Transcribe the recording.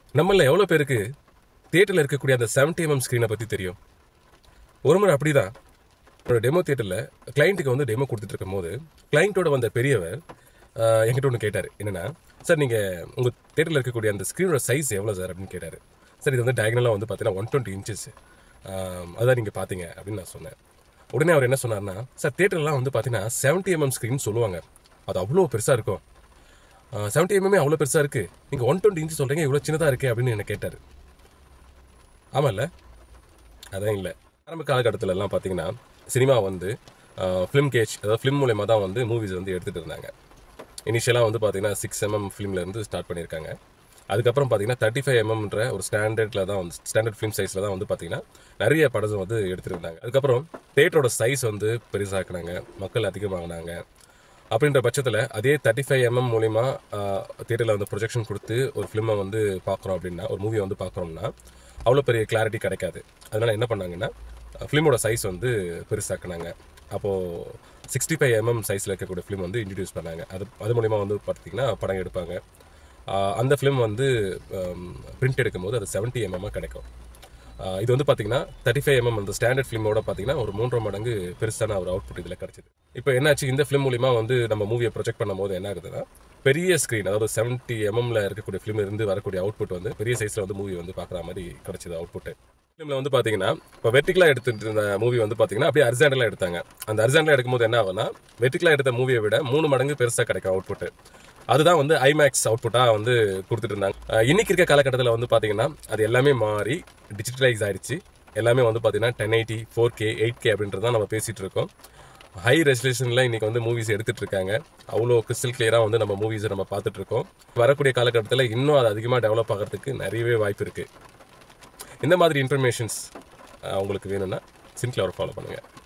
நம்மள எவ்வளோ பேருக்கு தியேட்டரில் இருக்கக்கூடிய அந்த 70 எம்எம் ஸ்க்ரீனை பற்றி தெரியும் ஒரு முறை அப்படிதான் ஒரு டெமோ தியேட்டரில் கிளைண்ட்டுக்கு வந்து டெமோ கொடுத்துட்டு இருக்கும்போது கிளைண்ட்டோட வந்த பெரியவர் ஆஹ், என்கிட்ட ஒன்று கேட்டார் என்னன்னா சார் நீங்கள் உங்கள் தியேட்டரில் இருக்கக்கூடிய அந்த ஸ்க்ரீனோட சைஸ் எவ்வளோ சார் அப்படின்னு கேட்டார் சார் இது வந்து டயகனலாக வந்து பார்த்தீங்கன்னா ஒன் டுவெண்ட்டி இன்ச்சஸ் அதான் நீங்கள் பார்த்தீங்க அப்படின்னு நான் சொன்னேன் உடனே அவர் என்ன சொன்னார்னா சார் தியேட்டர்லாம் வந்து பார்த்தீங்கன்னா 70 எம்எம் ஸ்க்ரீன் சொல்லுவாங்க அது அவ்வளோ பெருசாக இருக்கும் செவன்டி எம்எம்ஏ அவ்வளோ பெருசாக இருக்குது நீங்கள் ஒன் டுவெண்ட்டி இன்ச்சு சொல்கிறீங்க இவ்வளோ சின்னதாக இருக்கே அப்படின்னு என்ன கேட்டார் ஆமாம்ல அதான் இல்லை ஆரம்ப காலகட்டத்துல எல்லாம் பார்த்தீங்கன்னா சினிமா வந்து ஃபிலிம் கேஜ் அதாவது ஃபிலிம் மூலயமா தான் வந்து மூவிஸ் வந்து எடுத்துகிட்டு இருந்தாங்க இனிஷியலாக வந்து பார்த்தீங்கன்னா சிக்ஸ் எம்எம் ஃபிலிம்ல இருந்து ஸ்டார்ட் பண்ணியிருக்காங்க அதுக்கப்புறம் பார்த்தீங்கன்னா தேர்ட்டி ஃபைவ் எம்எம்ன்ற ஒரு ஸ்டாண்டர்டில் தான் வந்து ஸ்டாண்டர்ட் ஃபிலிம் சைஸில் தான் வந்து பார்த்தீங்கன்னா நிறைய படம் வந்து எடுத்துட்டு இருந்தாங்க அதுக்கப்புறம் தேட்டரோட சைஸ் வந்து பெருசாக்குனாங்க மக்கள் அதிகமாகினாங்க அப்படின்ற பட்சத்தில் அதே தேர்ட்டி ஃபைவ் எம்எம் மூலிமா தியேட்டரில் வந்து ப்ரொஜெக்ஷன் கொடுத்து ஒரு ஃபிலிமை வந்து பார்க்குறோம் அப்படின்னா ஒரு மூவியை வந்து பார்க்குறோம்னா அவ்வளோ பெரிய கிளாரிட்டி கிடைக்காது அதனால என்ன பண்ணாங்கன்னா ஃபிலிமோட சைஸ் வந்து பெருசாக்குனாங்க அப்போது சிக்ஸ்டி ஃபைவ் எம்எம் சைஸில் இருக்கக்கூடிய ஃபிலிம் வந்து இன்ட்ரடியூஸ் பண்ணாங்க அது அது மூலிமா வந்து பார்த்தீங்கன்னா படம் எடுப்பாங்க ஆஹ் அந்த ஃபிலிம் வந்து பிரிண்ட் எடுக்கும்போது அது செவன்ட்டி எம்எம்மாக கிடைக்கும் ஆஹ் இது வந்து பார்த்தீங்கன்னா தேர்ட்டி ஃபைவ் எம்எம் அந்த ஸ்டாண்டர்ட் ஃபிலிமோட பார்த்தீங்கன்னா ஒரு மூன்றரை மடங்கு பெருசான ஒரு அவுட்புட் இதில் கிடைச்சிது இப்போ என்னாச்சு இந்த ஃபிலிம் மூலிமா வந்து நம்ம மூவியை ப்ரொஜெக்ட் பண்ணும்போது என்ன ஆகுதுன்னா பெரிய ஸ்க்ரீன் அதாவது செவன்ட்டி எம்எம்ல இருக்கக்கூடிய ஃபிலிம் இருந்து வரக்கூடிய அவுட்புட் வந்து பெரிய சைஸில் வந்து மூவி வந்து பார்க்குற மாதிரி கிடைச்சது அவுட்புட் ஃபிலிமில் வந்து பார்த்தீங்கன்னா இப்போ வெர்டிகலாக எடுத்துட்டு இருந்த மூவி வந்து பார்த்தீங்கன்னா அப்படியே அர்ஜென்டலாக எடுத்தாங்க அந்த அர்ஜென்டலாக எடுக்கும்போது என்ன ஆகும்னா வெர்டிகலாக எடுத்த மூவியை விட மூணு மடங்கு பெருசாக கிடைக்கும் அவுட்புட் அதுதான் வந்து ஐமேக்ஸ் அவுட்புட்டாக வந்து கொடுத்துட்டு இருந்தாங்க அஹ் இன்னைக்கு இருக்க காலகட்டத்தில் வந்து பார்த்தீங்கன்னா அது எல்லாமே மாறி டிஜிட்டலைஸ் ஆயிடுச்சு எல்லாமே வந்து பார்த்தீங்கன்னா ten eighty four K eight K அப்படின்றது தான் நம்ம பேசிட்டு இருக்கோம் ஹை ரெசல்யூஷனில் இன்னைக்கு வந்து மூவிஸ் எடுத்துட்டு இருக்காங்க அவ்வளோ கிறிஸ்டல் கிளியராக வந்து நம்ம மூவிஸை நம்ம பார்த்துட்டு இருக்கோம் வரக்கூடிய காலகட்டத்தில் இன்னும் அது அதிகமாக டெவலப் ஆகிறதுக்கு நிறையவே வாய்ப்பு இருக்கு இந்த மாதிரி இன்ஃபர்மேஷன்ஸ் உங்களுக்கு வேணும்னா சின்க்ளவர் ஃபாலோ பண்ணுங்கள்